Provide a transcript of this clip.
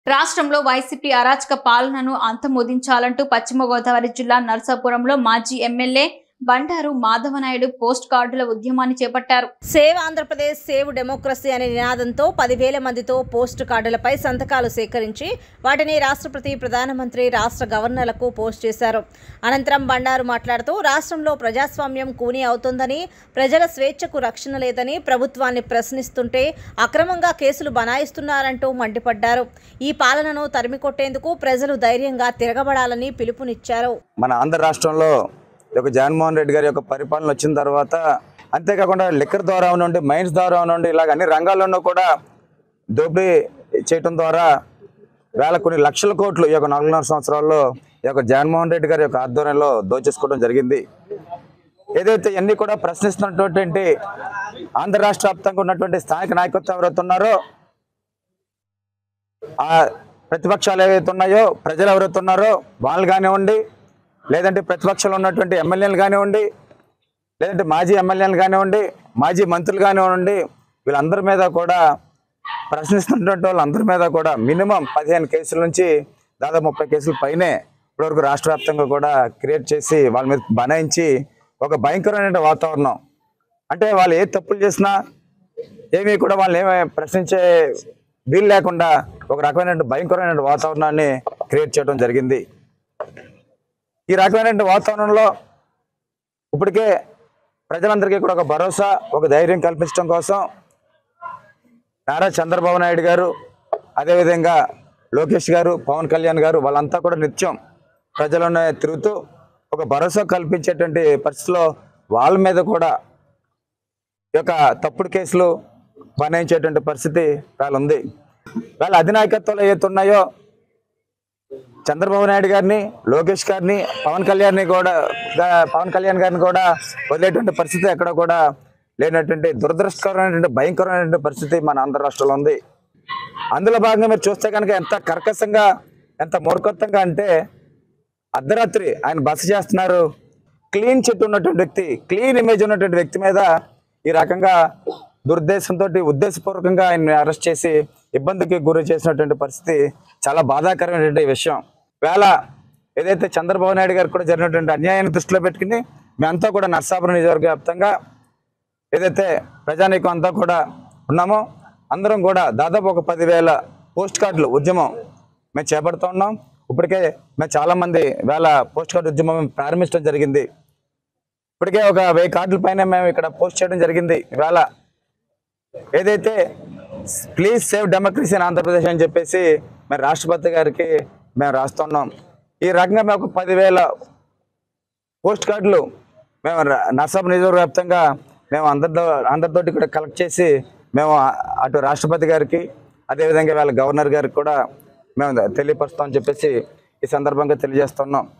రాష్ట్రంలో వైసీపీ అరాచక పాలనను అంతమొదించాలంటూ పశ్చిమ గోదావరి జిల్లా నర్సాపురంలో మాజీ ఎమ్మెల్యే బండారు మాధవనాయుడు పోస్ట్ కార్డుల ఉద్యమాన్ని చేపట్టారు సేవ్ ఆంధ్రప్రదేశ్ సేవ్ డెమోక్రసీ అనే నినాదంతో పదివేల మందితో పోస్ట్ కార్డులపై సంతకాలు సేకరించి వాటిని రాష్ట్రపతి ప్రధానమంత్రి రాష్ట్ర గవర్నర్లకు పోస్ట్ చేశారు అనంతరం బండారు మాట్లాడుతూ రాష్ట్రంలో ప్రజాస్వామ్యం కూని అవుతోందని ప్రజల స్వేచ్ఛకు రక్షణ లేదని ప్రభుత్వాన్ని ప్రశ్నిస్తుంటే అక్రమంగా కేసులు బనాయిస్తున్నారంటూ మండిపడ్డారు ఈ పాలనను తరిమికొట్టేందుకు ప్రజలు ధైర్యంగా తిరగబడాలని పిలుపునిచ్చారు మన ఆంధ్ర రాష్ట్రంలో ఈ యొక్క జగన్మోహన్ రెడ్డి గారి యొక్క పరిపాలన వచ్చిన తర్వాత అంతేకాకుండా లిక్కర్ ద్వారా నుండి మైన్స్ ద్వారా నుండి ఇలాగ అన్ని రంగాల్లోనూ కూడా దోపిడీ చేయటం ద్వారా వేల కొన్ని లక్షల కోట్లు ఈ యొక్క నాలుగున్నర సంవత్సరాల్లో ఈ యొక్క జగన్మోహన్ రెడ్డి గారి యొక్క ఆధ్వర్యంలో దోచేసుకోవడం జరిగింది ఏదైతే ఇవన్నీ కూడా ప్రశ్నిస్తున్నటువంటి ఆంధ్ర రాష్ట్ర వ్యాప్తంగా ఉన్నటువంటి స్థానిక నాయకత్వం ఎవరైతే ఉన్నారో ఆ ప్రతిపక్షాలు ఏవైతే ఉన్నాయో ప్రజలు ఎవరైతే ఉన్నారో వాళ్ళు కానివ్వండి లేదంటే ప్రతిపక్షంలో ఉన్నటువంటి ఎమ్మెల్యేలు కానివ్వండి లేదంటే మాజీ ఎమ్మెల్యేలు కానివ్వండి మాజీ మంత్రులు కానివ్వండి వీళ్ళందరి మీద కూడా ప్రశ్నిస్తున్నటువంటి వాళ్ళందరి మీద కూడా మినిమం పదిహేను కేసుల నుంచి దాదాపు ముప్పై కేసుల పైనే ఇప్పటివరకు రాష్ట్ర వ్యాప్తంగా కూడా క్రియేట్ చేసి వాళ్ళ మీద బనాయించి ఒక భయంకరమైన వాతావరణం అంటే వాళ్ళు ఏ తప్పులు చేసినా ఏమీ కూడా వాళ్ళని ఏమీ ప్రశ్నించే వీలు లేకుండా ఒక రకమైన భయంకరమైన వాతావరణాన్ని క్రియేట్ చేయడం జరిగింది ఈ రకమైన వాతావరణంలో ఇప్పటికే ప్రజలందరికీ కూడా ఒక భరోసా ఒక ధైర్యం కల్పించడం కోసం నారా చంద్రబాబు నాయుడు గారు అదేవిధంగా లోకేష్ గారు పవన్ కళ్యాణ్ గారు వాళ్ళంతా కూడా నిత్యం ప్రజలను తిరుగుతూ ఒక భరోసా కల్పించేటువంటి పరిస్థితిలో వాళ్ళ మీద కూడా ఈ యొక్క తప్పుడు కేసులు బనాయించేటువంటి పరిస్థితి వాళ్ళ ఉంది వాళ్ళ అధినాయకత్వాలు ఏవైతే ఉన్నాయో చంద్రబాబు నాయుడు గారిని లోకేష్ గారిని పవన్ కళ్యాణ్ని కూడా గా- పవన్ కళ్యాణ్ గారిని కూడా వదిలేటువంటి పరిస్థితి ఎక్కడ కూడా లేనటువంటి దురదృష్టకరమైనటువంటి భయంకరమైనటువంటి పరిస్థితి మన ఆంధ్ర రాష్ట్రంలో ఉంది అందులో భాగంగా మీరు చూస్తే కనుక ఎంత కర్కశంగా ఎంత మూర్ఖత్వంగా అంటే అర్ధరాత్రి ఆయన బస చేస్తున్నారు క్లీన్ చిట్ ఉన్నటువంటి వ్యక్తి క్లీన్ ఇమేజ్ ఉన్నటువంటి వ్యక్తి మీద ఈ రకంగా దురుద్దేశంతో ఉద్దేశపూర్వకంగా ఆయన అరెస్ట్ చేసి ఇబ్బందికి గురి చేసినటువంటి పరిస్థితి చాలా బాధాకరమైనటువంటి విషయం వేళ ఏదైతే చంద్రబాబు నాయుడు గారికి కూడా జరిగినటువంటి అన్యాయాన్ని దృష్టిలో పెట్టుకుని మేమంతా కూడా నర్సాపురం నియోజకవర్గ వ్యాప్తంగా ఏదైతే ప్రజానీకం అంతా కూడా ఉన్నామో అందరం కూడా దాదాపు ఒక పదివేల పోస్ట్ కార్డులు ఉద్యమం మేము చేపడుతూ ఉన్నాం ఇప్పటికే మేము చాలామంది వేల పోస్ట్ కార్డు ఉద్యమం మేము ప్రారంభించడం జరిగింది ఇప్పటికే ఒక వెయ్యి కార్డుల పైన మేము ఇక్కడ పోస్ట్ చేయడం జరిగింది ఇవాళ ఏదైతే please save democracy in Andhra Pradesh అని చెప్పేసి మేము రాష్ట్రపతి గారికి మేము రాస్తున్నాం ఈ రకంగా మేము ఒక పదివేల పోస్ట్ కార్డులు మేము ర- నర్సాపు నియోజకవర్గ వ్యాప్తంగా మేము అందరితో అందరితోటి కూడా కలెక్ట్ చేసి మేము ఆ- అటు రాష్ట్రపతి గారికి అదేవిధంగా వాళ్ళ గవర్నర్ గారికి కూడా మేము తెలియపరుస్తామని చెప్పేసి ఈ సందర్భంగా తెలియజేస్తున్నాం